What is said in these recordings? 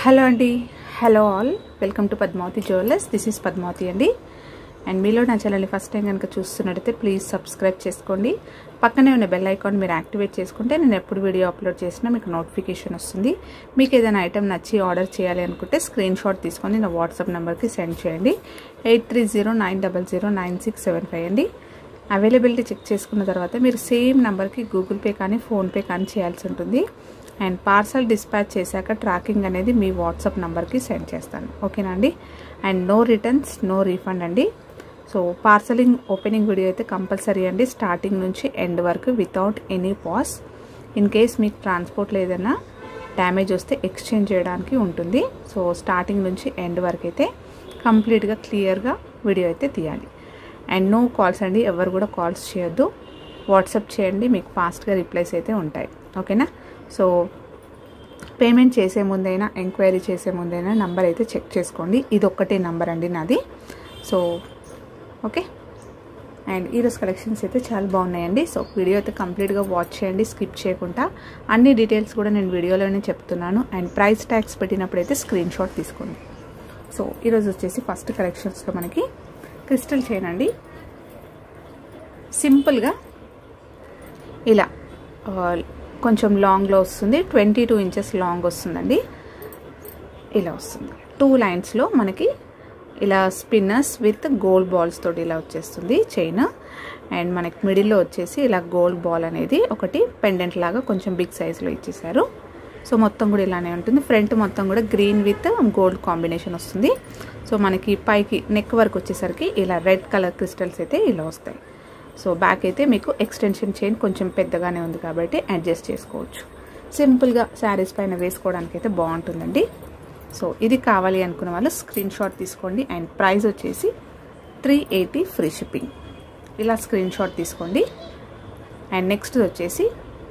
hello అండి hello all welcome to Padmavathi jewellers this is Padmavathi అండి and మీలో నా ఛానల్ని ఫస్ట్ టైం కనుక చూస్తున్నట్టయితే ప్లీజ్ సబ్స్క్రైబ్ చేసుకోండి పక్కనే ఉన్న బెల్ ఐకాన్ మీరు యాక్టివేట్ చేసుకుంటే నేను ఎప్పుడు వీడియో అప్లోడ్ చేసినా మీకు నోటిఫికేషన్ వస్తుంది మీకు ఏదైనా ఐటమ్ నచ్చి ఆర్డర్ చేయాలి అనుకుంటే స్క్రీన్ షాట్ తీసుకొని నా వాట్సాప్ నెంబర్కి సెండ్ చేయండి eight three zero nine double zero nine six seven five అండి అవైలబిలిటీ చెక్ చేసుకున్న తర్వాత మీరు సేమ్ నెంబర్కి గూగుల్ పే కానీ ఫోన్పే కానీ చేయాల్సి ఉంటుంది అండ్ పార్సల్ డిస్పాచ్ చేశాక ట్రాకింగ్ అనేది మీ వాట్సాప్ నెంబర్కి సెండ్ చేస్తాను ఓకేనా అండి and no returns no refund అండి సో పార్సలింగ్ ఓపెనింగ్ వీడియో అయితే కంపల్సరీ అండి స్టార్టింగ్ నుంచి ఎండ్ వరకు without any pause in case మీకు ట్రాన్స్పోర్ట్లో ఏదైనా డ్యామేజ్ వస్తే ఎక్స్చేంజ్ చేయడానికి ఉంటుంది సో స్టార్టింగ్ నుంచి ఎండ్ వరకు అయితే కంప్లీట్గా క్లియర్గా వీడియో అయితే తీయాలి అండ్ నో కాల్స్ అండి ఎవరు కూడా కాల్స్ చేయొద్దు వాట్సాప్ చేయండి మీకు ఫాస్ట్గా రిప్లైస్ అయితే ఉంటాయి ఓకేనా సో పేమెంట్ చేసే ముందైనా ఎంక్వైరీ చేసే ముందైనా నంబర్ అయితే చెక్ చేసుకోండి ఇది ఒక్కటే నంబర్ అండి నాది సో ఓకే అండ్ ఈరోజు కలెక్షన్స్ అయితే చాలా బాగున్నాయండి సో వీడియో అయితే కంప్లీట్గా వాచ్ చేయండి స్కిప్ చేయకుండా అన్ని డీటెయిల్స్ కూడా నేను వీడియోలోనే చెప్తున్నాను అండ్ ప్రైస్ ట్యాగ్స్ పెట్టినప్పుడు అయితే స్క్రీన్ షాట్ తీసుకోండి సో ఈరోజు వచ్చేసి ఫస్ట్ కలెక్షన్స్లో మనకి క్రిస్టల్ చైన్ అండి సింపుల్గా ఇలా కొంచెం లాంగ్లో వస్తుంది ట్వంటీ టూ ఇంచెస్ లాంగ్ వస్తుందండి ఇలా వస్తుంది టూ లైన్స్లో మనకి ఇలా స్పిన్నర్స్ విత్ గోల్డ్ బాల్స్ తోటి ఇలా వచ్చేస్తుంది చైన్ అండ్ మనకి మిడిల్లో వచ్చేసి ఇలా గోల్డ్ బాల్ అనేది ఒకటి పెండెంట్ లాగా కొంచెం బిగ్ సైజులో ఇచ్చేసారు సో మొత్తం కూడా ఇలానే ఉంటుంది ఫ్రంట్ మొత్తం కూడా గ్రీన్ విత్ గోల్డ్ కాంబినేషన్ వస్తుంది సో మనకి పైకి నెక్ వరకు వచ్చేసరికి ఇలా రెడ్ కలర్ క్రిస్టల్స్ అయితే ఇలా వస్తాయి సో బ్యాక్ అయితే మీకు ఎక్స్టెన్షన్ చైన్ కొంచెం పెద్దగానే ఉంది కాబట్టి అడ్జస్ట్ చేసుకోవచ్చు సింపుల్గా శారీస్ పైన వేసుకోవడానికి అయితే బాగుంటుందండి సో ఇది కావాలి అనుకున్న వాళ్ళు స్క్రీన్ షాట్ తీసుకోండి అండ్ ప్రైస్ వచ్చేసి త్రీ ఎయిటీ ఫ్రీ షిప్పింగ్ ఇలా స్క్రీన్ షాట్ తీసుకోండి అండ్ నెక్స్ట్ వచ్చేసి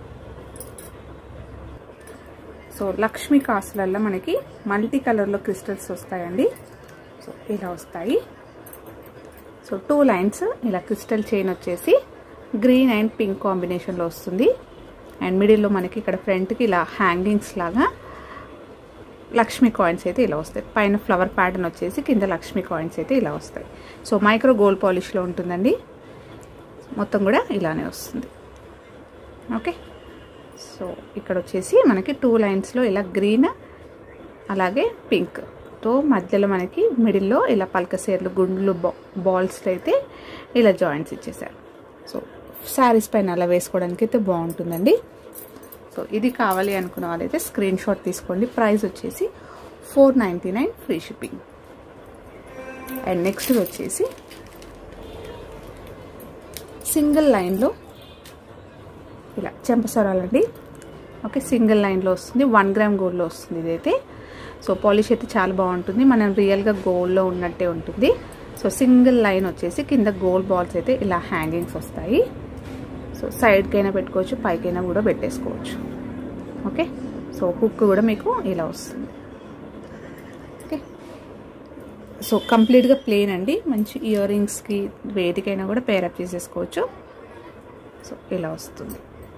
సో లక్ష్మీ కాసులల్లో మనకి మల్టీ కలర్లో క్రిస్టల్స్ వస్తాయండి సో ఇలా వస్తాయి సో టూ లైన్స్ ఇలా క్రిస్టల్ చైన్ వచ్చేసి గ్రీన్ అండ్ పింక్ కాంబినేషన్లో వస్తుంది అండ్ మిడిల్లో మనకి ఇక్కడ ఫ్రంట్కి ఇలా హ్యాంగింగ్స్ లాగా లక్ష్మీ కాయిన్స్ అయితే ఇలా వస్తాయి పైన ఫ్లవర్ ప్యాటర్న్ వచ్చేసి కింద లక్ష్మీ కాయిన్స్ అయితే ఇలా వస్తాయి సో మైక్రో గోల్డ్ పాలిష్లో ఉంటుందండి మొత్తం కూడా ఇలానే వస్తుంది ఓకే సో ఇక్కడ వచ్చేసి మనకి టూ లైన్స్లో ఇలా గ్రీన్ అలాగే పింక్ తో మధ్యలో మనకి మిడిల్లో ఇలా పలకసేర్లు గుండ్లు బాల్స్ అయితే ఇలా జాయింట్స్ ఇచ్చేసారు సో శారీస్ పైన అలా వేసుకోవడానికి అయితే బాగుంటుందండి సో ఇది కావాలి అనుకున్న వాళ్ళైతే స్క్రీన్ షాట్ తీసుకోండి ప్రైస్ వచ్చేసి four ninety nine free shipping and next వచ్చేసి సింగిల్ లైన్లో ఇలా చెంపసరాలండి ఓకే సింగిల్ లైన్లో వస్తుంది వన్ గ్రామ్ గోల్డ్లో వస్తుంది ఇదైతే సో పాలిష్ అయితే చాలా బాగుంటుంది మనం రియల్గా గోల్డ్లో ఉన్నట్టే ఉంటుంది సో సింగిల్ లైన్ వచ్చేసి కింద గోల్డ్ బాల్స్ అయితే ఇలా హ్యాంగింగ్స్ వస్తాయి సో సైడ్కైనా పెట్టుకోవచ్చు పైకైనా కూడా పెట్టేసుకోవచ్చు ఓకే సో హుక్ కూడా మీకు ఇలా వస్తుంది ఓకే సో కంప్లీట్గా ప్లేన్ అండి మంచి ఇయర్ రింగ్స్కి వేటికైనా కూడా పేరప్ చేసేసుకోవచ్చు సో ఇలా వస్తుంది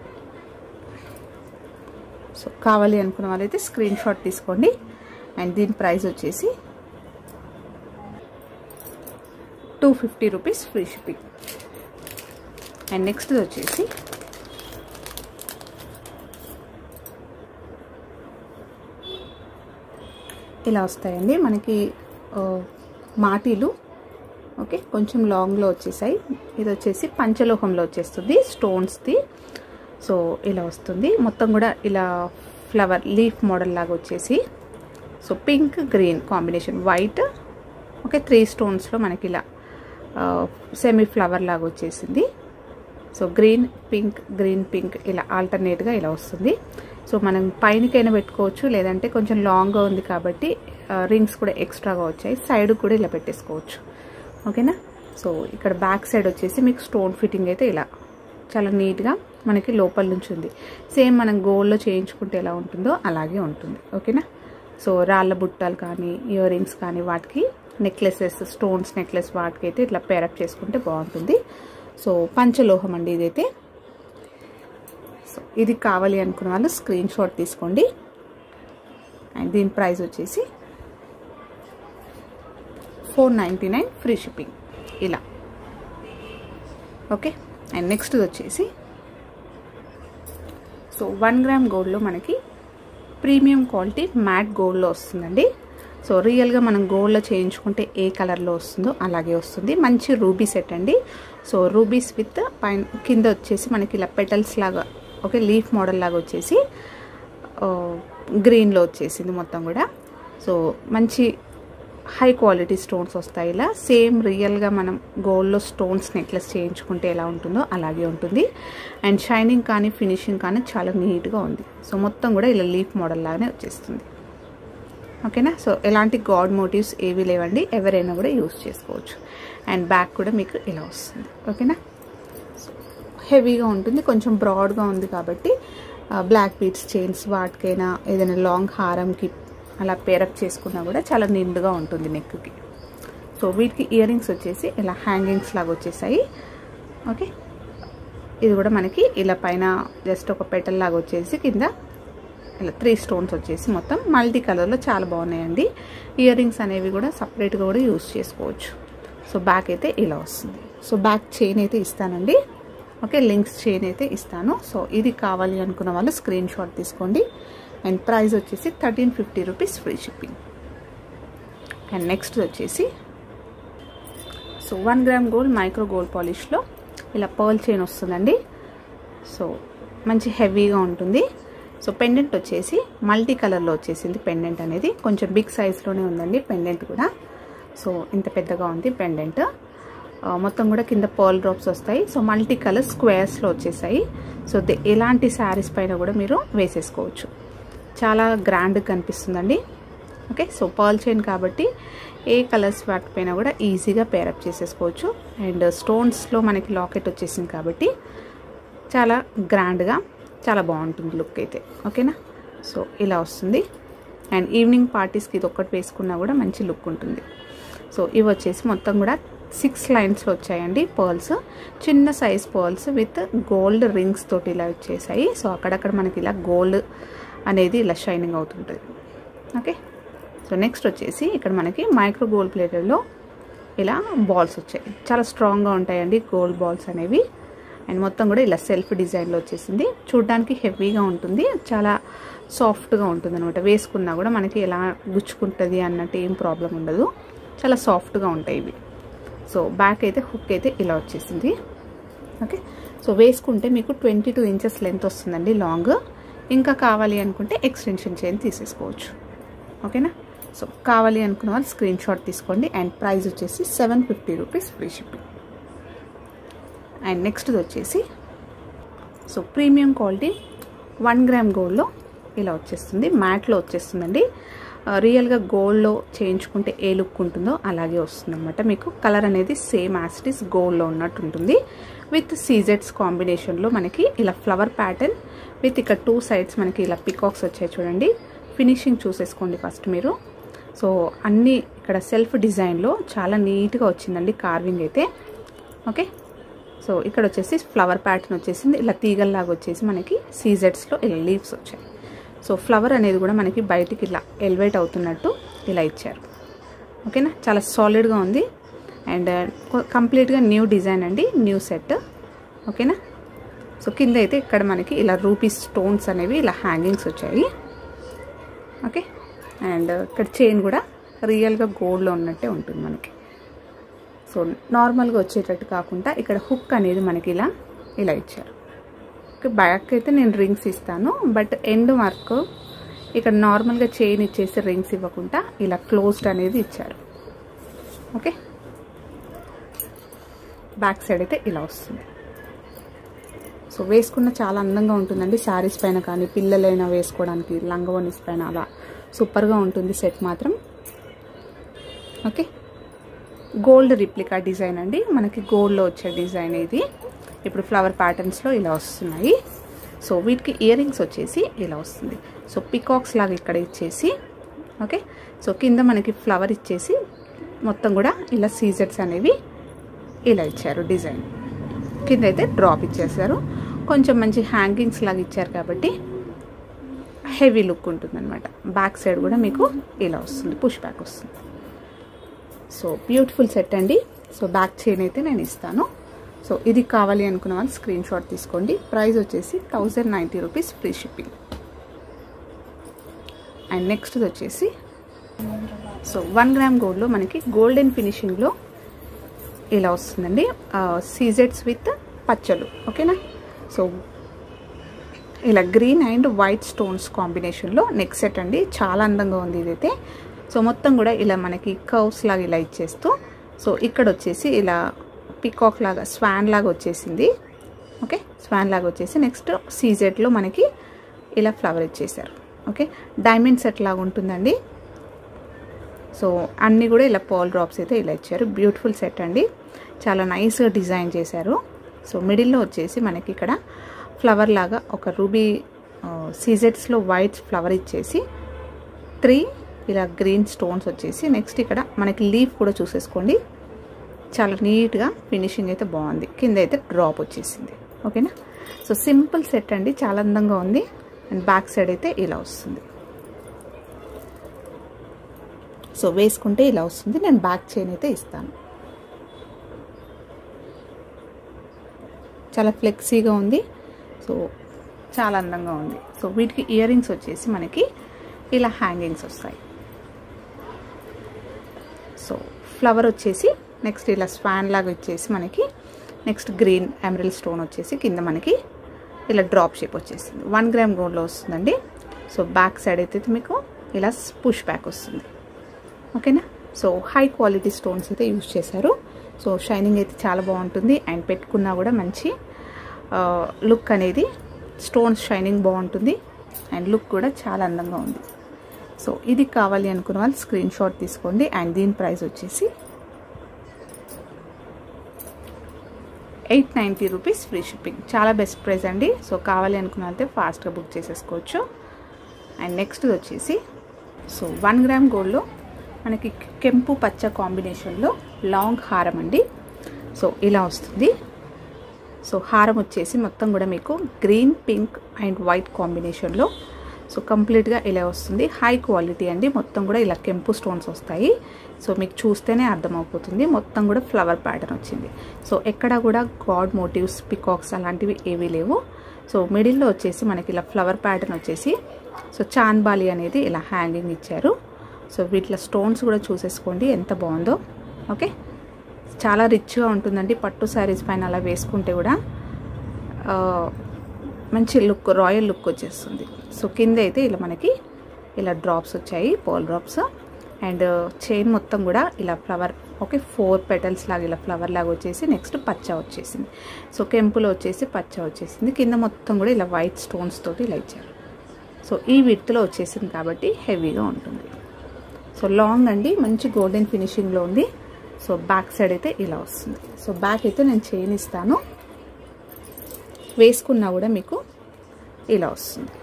సో కావాలి అనుకున్న వాళ్ళైతే స్క్రీన్ షాట్ తీసుకోండి అండ్ దీని ప్రైస్ వచ్చేసి two fifty rupees free shipping and next వచ్చేసి ఇలా వస్తాయండి మనకి మాటీలు ఓకే కొంచెం లాంగ్లో వచ్చేసాయి ఇది వచ్చేసి పంచలోహంలో వచ్చేస్తుంది స్టోన్స్ది సో ఇలా వస్తుంది మొత్తం కూడా ఇలా ఫ్లవర్ లీఫ్ మోడల్ లాగా వచ్చేసి so pink green combination white okay three స్టోన్స్లో మనకి ఇలా సెమీ ఫ్లవర్ లాగా వచ్చేసింది so green pink green pink ఇలా ఆల్టర్నేట్గా ఇలా వస్తుంది సో మనం పైనకైనా పెట్టుకోవచ్చు లేదంటే కొంచెం లాంగ్గా ఉంది కాబట్టి రింగ్స్ కూడా ఎక్స్ట్రాగా వచ్చాయి సైడ్ కూడా ఇలా పెట్టేసుకోవచ్చు ఓకేనా సో ఇక్కడ బ్యాక్ సైడ్ వచ్చేసి మీకు స్టోన్ ఫిట్టింగ్ అయితే ఇలా చాలా నీట్గా మనకి లోపల నుంచి ఉంది సేమ్ మనం గోల్డ్లో చేయించుకుంటే ఎలా ఉంటుందో అలాగే ఉంటుంది ఓకేనా సో రాళ్ళ బుట్టలు కానీ ఇయర్ రింగ్స్ కానీ వాటికి నెక్లెసెస్ స్టోన్స్ నెక్లెస్ వాటికి అయితే ఇట్లా పేరప్ చేసుకుంటే బాగుంటుంది సో పంచలోహం అండి ఇదైతే సో ఇది కావాలి అనుకున్న వాళ్ళు స్క్రీన్ షాట్ తీసుకోండి అండ్ దీని ప్రైస్ వచ్చేసి four ninety nine free shipping ఇలా ఓకే అండ్ నెక్స్ట్ వచ్చేసి సో వన్ గ్రామ్ గోల్డ్లో మనకి ప్రీమియం క్వాలిటీ మ్యాట్ గోల్డ్లో వస్తుందండి సో రియల్గా మనం గోల్డ్లో చేయించుకుంటే ఏ కలర్లో వస్తుందో అలాగే వస్తుంది మంచి రూబీ సెట్ అండి సో రూబీస్ విత్ పైన కింద వచ్చేసి మనకి ఇలా పెటల్స్ లాగా ఓకే లీఫ్ మోడల్ లాగా వచ్చేసి గ్రీన్లో వచ్చేసింది మొత్తం కూడా సో మంచి హై క్వాలిటీ స్టోన్స్ వస్తాయి ఇలా సేమ్ రియల్గా మనం గోల్డ్లో స్టోన్స్ నెక్లెస్ చేయించుకుంటే ఎలా ఉంటుందో అలాగే ఉంటుంది అండ్ షైనింగ్ కానీ ఫినిషింగ్ కానీ చాలా నీట్గా ఉంది సో మొత్తం కూడా ఇలా లీఫ్ మోడల్ లాగానే వచ్చేస్తుంది ఓకేనా సో ఎలాంటి గాడ్ మోటివ్స్ ఏవి లేవండి ఎవరైనా కూడా యూస్ చేసుకోవచ్చు అండ్ బ్యాక్ కూడా మీకు ఇలా వస్తుంది ఓకేనా హెవీగా ఉంటుంది కొంచెం బ్రాడ్గా ఉంది కాబట్టి బ్లాక్ బీట్స్ చైన్స్ వాటికైనా ఏదైనా లాంగ్ హారంకి అలా పేరప్ చేసుకున్నా కూడా చాలా నిండుగా ఉంటుంది నెక్కి సో వీటికి ఇయర్ రింగ్స్ వచ్చేసి ఇలా హ్యాంగింగ్స్ లాగా వచ్చేసాయి ఓకే ఇది కూడా మనకి ఇలా పైన జస్ట్ ఒక పెటల్ లాగా వచ్చేసి కింద ఇలా త్రీ స్టోన్స్ వచ్చేసి మొత్తం మల్టీ కలర్లో చాలా బాగున్నాయండి ఇయర్ రింగ్స్ అనేవి కూడా సపరేట్గా కూడా యూస్ చేసుకోవచ్చు సో బ్యాక్ అయితే ఇలా వస్తుంది సో బ్యాక్ చైన్ అయితే ఇస్తానండి ఓకే లింక్స్ చైన్ అయితే ఇస్తాను సో ఇది కావాలి అనుకున్న వాళ్ళు స్క్రీన్ షాట్ తీసుకోండి అండ్ ప్రైస్ వచ్చేసి thirteen fifty rupees free shipping and next వచ్చేసి so one gram gold micro gold పాలిష్లో ఇలా పర్ల్ చైన్ వస్తుందండి సో మంచి హెవీగా ఉంటుంది సో పెండెంట్ వచ్చేసి మల్టీ కలర్లో వచ్చేసింది పెండెంట్ అనేది కొంచెం బిగ్ సైజ్లోనే ఉందండి పెండెంట్ కూడా సో ఇంత పెద్దగా ఉంది పెండెంట్ మొత్తం కూడా కింద పర్ల్ డ్రాప్స్ వస్తాయి సో మల్టీ కలర్ స్క్వేర్స్లో వచ్చేసాయి సో ఎలాంటి శారీస్ పైన కూడా మీరు వేసేసుకోవచ్చు చాలా గ్రాండ్ కనిపిస్తుందండి ఓకే సో పర్ల్ చైన్ కాబట్టి ఏ కలర్స్ వాటిపైన కూడా ఈజీగా పేరప్ చేసేసుకోవచ్చు అండ్ స్టోన్స్లో మనకి లాకెట్ వచ్చేసింది కాబట్టి చాలా గ్రాండ్గా చాలా బాగుంటుంది లుక్ అయితే ఓకేనా సో ఇలా వస్తుంది అండ్ ఈవినింగ్ పార్టీస్కి ఇది ఒక్కటి వేసుకున్నా కూడా మంచి లుక్ ఉంటుంది సో ఇవి వచ్చేసి మొత్తం కూడా సిక్స్ లైన్స్లో వచ్చాయండి పర్ల్స్ చిన్న size pearls with gold rings తోటి ఇలా వచ్చేసాయి సో అక్కడక్కడ మనకి ఇలా గోల్డ్ అనేది ఇలా షైనింగ్ అవుతుంటుంది ఓకే సో నెక్స్ట్ వచ్చేసి ఇక్కడ మనకి మైక్రో గోల్డ్ ప్లేటెడ్లో ఇలా బాల్స్ వచ్చాయి చాలా స్ట్రాంగ్గా ఉంటాయండి గోల్డ్ బాల్స్ అనేవి అండ్ మొత్తం కూడా ఇలా సెల్ఫ్ డిజైన్లో వచ్చేసింది చూడడానికి హెవీగా ఉంటుంది చాలా సాఫ్ట్గా ఉంటుంది అనమాట వేసుకున్నా కూడా మనకి ఎలా గుచ్చుకుంటుంది అన్నట్టు ఏం ప్రాబ్లం ఉండదు చాలా సాఫ్ట్గా ఉంటాయి ఇవి సో బ్యాక్ అయితే హుక్ అయితే ఇలా వచ్చేసింది ఓకే సో వేసుకుంటే మీకు ట్వంటీ టూ ఇంచెస్ లెంత్ వస్తుందండి లాంగ్ ఇంకా కావాలి అనుకుంటే ఎక్స్టెన్షన్ చైన్ తీసేసుకోవచ్చు ఓకేనా సో కావాలి అనుకున్న వాళ్ళు స్క్రీన్ షాట్ తీసుకోండి అండ్ ప్రైస్ వచ్చేసి seven fifty rupees free shipping and నెక్స్ట్ది వచ్చేసి so premium quality one gram గోల్డ్లో ఇలా వచ్చేస్తుంది మ్యాట్లో వచ్చేస్తుందండి రియల్గా గోల్డ్లో చేయించుకుంటే ఏ లుక్ ఉంటుందో అలాగే వస్తుంది అనమాట మీకు కలర్ అనేది సేమ్ యాసిటీస్ గోల్డ్లో ఉన్నట్టు ఉంటుంది విత్ సీజెట్స్ కాంబినేషన్లో మనకి ఇలా ఫ్లవర్ ప్యాటర్న్ విత్ ఇక్కడ టూ సైడ్స్ మనకి ఇలా పికాక్స్ వచ్చాయి చూడండి ఫినిషింగ్ చూసేసుకోండి ఫస్ట్ మీరు సో అన్నీ ఇక్కడ సెల్ఫ్ డిజైన్లో చాలా నీట్గా వచ్చిందండి కార్వింగ్ అయితే ఓకే సో ఇక్కడ వచ్చేసి ఫ్లవర్ ప్యాటర్న్ వచ్చేసింది ఇలా తీగల్లాగా వచ్చేసి మనకి సీజెట్స్లో ఇలా లీవ్స్ వచ్చాయి సో ఫ్లవర్ అనేది కూడా మనకి బయటికి ఇలా ఎలివేట్ అవుతున్నట్టు ఇలా ఇచ్చారు ఓకేనా చాలా సాలిడ్గా ఉంది అండ్ కంప్లీట్గా న్యూ డిజైన్ అండి న్యూ సెట్ ఓకేనా సో కింద అయితే ఇక్కడ మనకి ఇలా రూపీ స్టోన్స్ అనేవి ఇలా హ్యాంగింగ్స్ వచ్చాయి ఓకే అండ్ ఇక్కడ చైన్ కూడా రియల్గా గోల్డ్లో ఉన్నట్టే ఉంటుంది మనకి సో నార్మల్గా వచ్చేటట్టు కాకుండా ఇక్కడ హుక్ అనేది మనకి ఇలా ఇలా ఇచ్చారు బ్యాక్ అయితే నేను రింగ్స్ ఇస్తాను బట్ ఎండ్ మార్క్ ఇక్కడ నార్మల్గా చైన్ ఇచ్చేసి రింగ్స్ ఇవ్వకుండా ఇలా క్లోజ్డ్ అనేది ఇచ్చారు ఓకే బ్యాక్ సైడ్ అయితే ఇలా వస్తుంది సో వేసుకున్న చాలా అందంగా ఉంటుందండి శారీస్ పైన కానీ పిల్లలైనా వేసుకోవడానికి లంగవనీస్ పైన అలా సూపర్గా ఉంటుంది సెట్ మాత్రం ఓకే గోల్డ్ రిప్లికా డిజైన్ అండి మనకి గోల్డ్లో వచ్చే డిజైన్ ఇది ఇప్పుడు ఫ్లవర్ ప్యాటర్న్స్లో ఇలా వస్తున్నాయి సో వీటికి ఇయర్ రింగ్స్ వచ్చేసి ఇలా వస్తుంది సో పికాక్స్ లాగా ఇక్కడ ఇచ్చేసి ఓకే సో కింద మనకి ఫ్లవర్ ఇచ్చేసి మొత్తం కూడా ఇలా సీజెట్స్ అనేవి ఇలా ఇచ్చారు డిజైన్ కింద అయితే డ్రాప్ ఇచ్చేసారు కొంచెం మంచి హ్యాంగింగ్స్ లాగా ఇచ్చారు కాబట్టి హెవీ లుక్ ఉంటుంది అనమాట బ్యాక్ సైడ్ కూడా మీకు ఇలా వస్తుంది పుష్ బ్యాక్ వస్తుంది సో బ్యూటిఫుల్ సెట్ అండి సో బ్యాక్ చైన్ అయితే నేను ఇస్తాను సో ఇది కావాలి అనుకున్న వాళ్ళు స్క్రీన్ షాట్ తీసుకోండి ప్రైస్ వచ్చేసి thousand ninety rupees free shipping and next వచ్చేసి సో వన్ గ్రామ్ గోల్డ్లో మనకి గోల్డెన్ ఫినిషింగ్లో ఇలా వస్తుందండి సీజెడ్స్ విత్ పచ్చలు ఓకేనా సో ఇలా గ్రీన్ అండ్ వైట్ స్టోన్స్ కాంబినేషన్లో నెక్ సెట్ అండి చాలా అందంగా ఉంది ఇదైతే సో మొత్తం కూడా ఇలా మనకి కర్వ్స్ లాగా ఇలా ఇచ్చేస్తూ సో ఇక్కడ వచ్చేసి ఇలా పికాక్ లాగా స్వాన్ లాగా వచ్చేసింది ఓకే స్వాన్ లాగా వచ్చేసి నెక్స్ట్ సీజెట్లో మనకి ఇలా ఫ్లవర్ ఇచ్చేసారు ఓకే డైమండ్ సెట్ లాగా ఉంటుందండి సో అన్నీ కూడా ఇలా పాల్ డ్రాప్స్ అయితే ఇలా ఇచ్చారు బ్యూటిఫుల్ సెట్ అండి చాలా నైస్గా డిజైన్ చేశారు సో మిడిల్లో వచ్చేసి మనకి ఇక్కడ ఫ్లవర్ లాగా ఒక రూబీ సీజెట్స్లో వైట్ ఫ్లవర్ ఇచ్చేసి త్రీ ఇలా గ్రీన్ స్టోన్స్ వచ్చేసి నెక్స్ట్ ఇక్కడ మనకి లీఫ్ కూడా చూసేసుకోండి చాలా నీట్గా ఫినిషింగ్ అయితే బాగుంది కింద అయితే డ్రాప్ వచ్చేసింది ఓకేనా సో సింపుల్ సెట్ అండి చాలా అందంగా ఉంది అండ్ బ్యాక్ సైడ్ అయితే ఇలా వస్తుంది సో వేసుకుంటే ఇలా వస్తుంది నేను బ్యాక్ చైన్ అయితే ఇస్తాను చాలా ఫ్లెక్సీగా ఉంది సో చాలా అందంగా ఉంది సో వీటికి ఇయర్ రింగ్స్ వచ్చేసి మనకి ఇలా హ్యాంగింగ్స్ వస్తాయి సో ఫ్లవర్ వచ్చేసి నెక్స్ట్ ఇలా స్వాన్ లాగా వచ్చేసి మనకి నెక్స్ట్ గ్రీన్ ఎమరల్ స్టోన్ వచ్చేసి కింద మనకి ఇలా డ్రాప్ షేప్ వచ్చేసింది వన్ గ్రామ్ గోల్డ్లో వస్తుందండి సో బ్యాక్ సైడ్ అయితే మీకు ఇలా పుష్ బ్యాక్ వస్తుంది ఓకేనా సో హై క్వాలిటీ స్టోన్స్ అయితే యూజ్ చేశారు సో షైనింగ్ అయితే చాలా బాగుంటుంది అండ్ పెట్టుకున్నా కూడా మంచి లుక్ అనేది స్టోన్స్ షైనింగ్ బాగుంటుంది అండ్ లుక్ కూడా చాలా అందంగా ఉంది సో ఇది కావాలి అనుకున్న వాళ్ళు స్క్రీన్ షాట్ తీసుకోండి అండ్ దీని ప్రైస్ వచ్చేసి eight ninety rupees free shipping చాలా బెస్ట్ ప్రైస్ అండి సో కావాలి అనుకున్న అయితే ఫాస్ట్గా బుక్ చేసేసుకోవచ్చు అండ్ నెక్స్ట్ వచ్చేసి సో వన్ గ్రామ్ గోల్డ్లో మనకి కెంపు పచ్చ కాంబినేషన్లో లాంగ్ హారం అండి సో ఇలా వస్తుంది సో హారం వచ్చేసి మొత్తం కూడా మీకు గ్రీన్ పింక్ అండ్ వైట్ కాంబినేషన్లో సో కంప్లీట్గా ఇలా వస్తుంది హై క్వాలిటీ అండి మొత్తం కూడా ఇలా కెంపు స్టోన్స్ వస్తాయి సో మీకు చూస్తేనే అర్థమైపోతుంది మొత్తం కూడా ఫ్లవర్ ప్యాటర్న్ వచ్చింది సో ఎక్కడ కూడా గాడ్ మోటివ్స్ పికాక్స్ అలాంటివి ఏవీ లేవు సో మిడిల్లో వచ్చేసి మనకి ఇలా ఫ్లవర్ ప్యాటర్న్ వచ్చేసి సో చాన్బాలి అనేది ఇలా హ్యాంగింగ్ ఇచ్చారు సో వీటిలో స్టోన్స్ కూడా చూసేసుకోండి ఎంత బాగుందో ఓకే చాలా రిచ్గా ఉంటుందండి పట్టు శారీస్ పైన అలా వేసుకుంటే కూడా మంచి లుక్ రాయల్ లుక్ వచ్చేస్తుంది సో కింద అయితే ఇలా మనకి ఇలా డ్రాప్స్ వచ్చాయి పోల్ డ్రాప్స్ అండ్ చైన్ మొత్తం కూడా ఇలా ఫ్లవర్ ఓకే ఫోర్ పెటల్స్ లాగా ఇలా ఫ్లవర్ లాగా వచ్చేసి నెక్స్ట్ పచ్చ వచ్చేసింది సో కెంపులో వచ్చేసి పచ్చ వచ్చేసింది కింద మొత్తం కూడా ఇలా వైట్ స్టోన్స్ తోటి ఇలా ఇచ్చారు సో ఈ విత్తులో వచ్చేసింది కాబట్టి హెవీగా ఉంటుంది సో లాంగ్ అండి మంచి గోల్డెన్ ఫినిషింగ్లో ఉంది సో బ్యాక్ సైడ్ అయితే ఇలా వస్తుంది సో బ్యాక్ అయితే నేను చైన్ ఇస్తాను వేసుకున్నా కూడా మీకు ఇలా వస్తుంది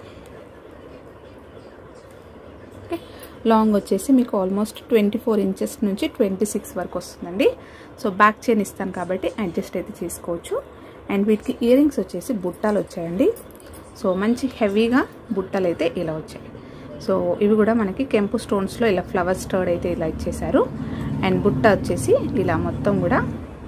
ఓకే లాంగ్ వచ్చేసి మీకు ఆల్మోస్ట్ ట్వంటీ ఫోర్ ఇంచెస్ నుంచి ట్వంటీ సిక్స్ వరకు వస్తుందండి సో బ్యాక్ చైన్ ఇస్తాను కాబట్టి అడ్జస్ట్ అయితే చేసుకోవచ్చు అండ్ వీటికి ఇయర్ రింగ్స్ వచ్చేసి బుట్టాలు వచ్చాయండి సో మంచి హెవీగా బుట్టలు అయితే ఇలా వచ్చాయి సో ఇవి కూడా మనకి కెంపు స్టోన్స్లో ఇలా ఫ్లవర్ స్టర్డ్ అయితే ఇలా ఇచ్చేసారు అండ్ బుట్ట వచ్చేసి ఇలా మొత్తం కూడా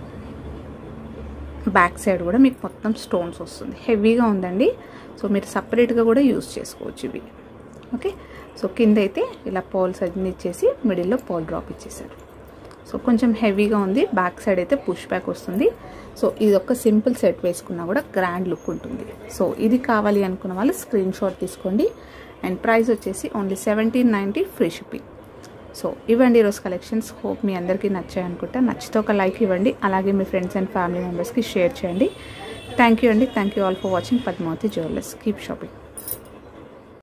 బ్యాక్ సైడ్ కూడా మీకు మొత్తం స్టోన్స్ వస్తుంది హెవీగా ఉందండి సో మీరు సపరేట్గా కూడా యూస్ చేసుకోవచ్చు ఇవి ఓకే సో కింద అయితే ఇలా పోల్స్ అన్ని ఇచ్చేసి మిడిల్లో పోల్ డ్రాప్ ఇచ్చేసారు సో కొంచెం హెవీగా ఉంది బ్యాక్ సైడ్ అయితే పుష్ బ్యాక్ వస్తుంది సో ఇది ఒక సింపుల్ సెట్ వేసుకున్నా కూడా గ్రాండ్ లుక్ ఉంటుంది సో ఇది కావాలి అనుకున్న వాళ్ళు స్క్రీన్ షాట్ తీసుకోండి అండ్ ప్రైస్ వచ్చేసి only seventeen ninety free shipping so ఇవ్వండి ఈరోజు కలెక్షన్స్ హోప్ మీ అందరికీ నచ్చాయి అనుకుంటా నచ్చితే ఒక లైక్ ఇవ్వండి అలాగే మీ ఫ్రెండ్స్ అండ్ ఫ్యామిలీ మెంబర్స్కి షేర్ చేయండి థ్యాంక్ యూ అండి thank you all for watching Padmavathi jewellers keep shopping